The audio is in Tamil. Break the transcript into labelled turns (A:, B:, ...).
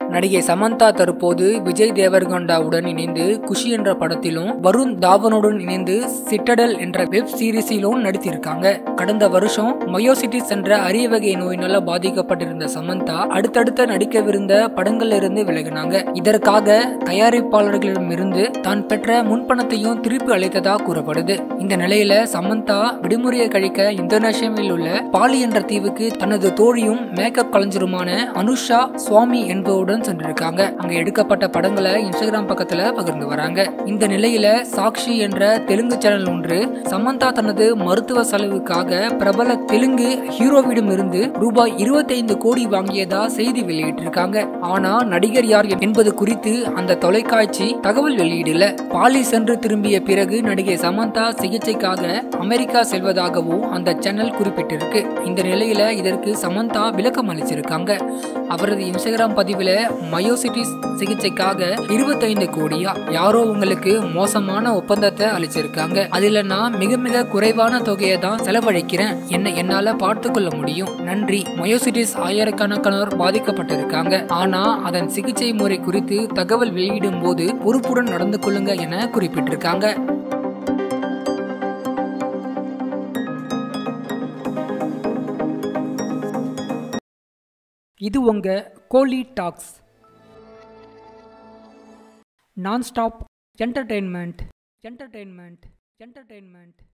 A: நடிகை சமந்தா தற்போது விஜய் தேவர்கொண்டாவுடன் இணைந்து குஷி என்ற படத்திலும் வருண் தாவனுடன் இணைந்து சிட்டடல் என்ற வெப் சீரிஸிலும் நடித்திருக்காங்க கடந்த வருஷம் மயோசிட்டிஸ் என்ற அரிய வகை நோயினால பாதிக்கப்பட்டிருந்த சமந்தா அடுத்தடுத்த நடிக்கவிருந்த படங்கள்ல இருந்து விலகினாங்க இதற்காக தயாரிப்பாளர்களிடமிருந்து தான் பெற்ற முன்பணத்தையும் திருப்பி அளித்ததா கூறப்படுது இந்த நிலையில சமந்தா விடுமுறையை கழிக்க இந்தோனேஷியாவில் உள்ள பாலி என்ற தீவுக்கு தனது தோழியும் மேக்கப் கலைஞருமான அனுஷா சுவாமி என்பவருடன் சென்றிருக்காங்க அங்க எடுக்கப்பட்ட படங்களை இன்ஸ்டாகிராம் பக்கத்துல பகிர்ந்து வராங்க இந்த நிலையில சாக்ஷி என்ற தெலுங்கு சேனல் ஒன்று சமந்தா தனது மருத்துவ செலவுக்காக பிரபல தெலுங்கு ஹீரோவிடம் இருந்து ரூபாய் 25 கோடி வாங்கியதா செய்தி வெளியிட்டிருக்காங்க ஆனா நடிகர் யார் என்பது குறித்து அந்த தொலைக்காட்சி தகவல் வெளியிடல பாலி சென்று திரும்பிய பிறகு நடிகை சமந்தா சிகிச்சைக்காக அமெரிக்கா செல்வதாகவும் அந்த சேனல் குறிப்பிட்டிருக்கு இந்த நிலையில இதற்கு சமந்தா விளக்கம் அளிச்சிருக்காங்க அவரது இன்ஸ்டாகிராம் பதிவுல மயோசிட்டிஸ் சிகிச்சைக்காக 25 கோடியா யாரோ உங்களுக்கு மோசமான ஒப்பந்தத்தை அளிச்சிருக்காங்க அதுல நான் மிக மிக குறைவான தொகையை தான் செலவழிக்கிறேன் என்ன என்னால பார்த்து கொள்ள முடியும் நன்றி மயோசிட்டிஸ் ஆயிரக்கணக்கானோர் பாதிக்கப்பட்டிருக்காங்க ஆனா அதன் சிகிச்சை முறை குறித்து தகவல் வெளியிடும் போது பொறுப்புடன் நடந்து கொள்ளுங்க என குறிப்பிட்டிருக்காங்க இது உங்க Kolly talks non stop entertainment entertainment entertainment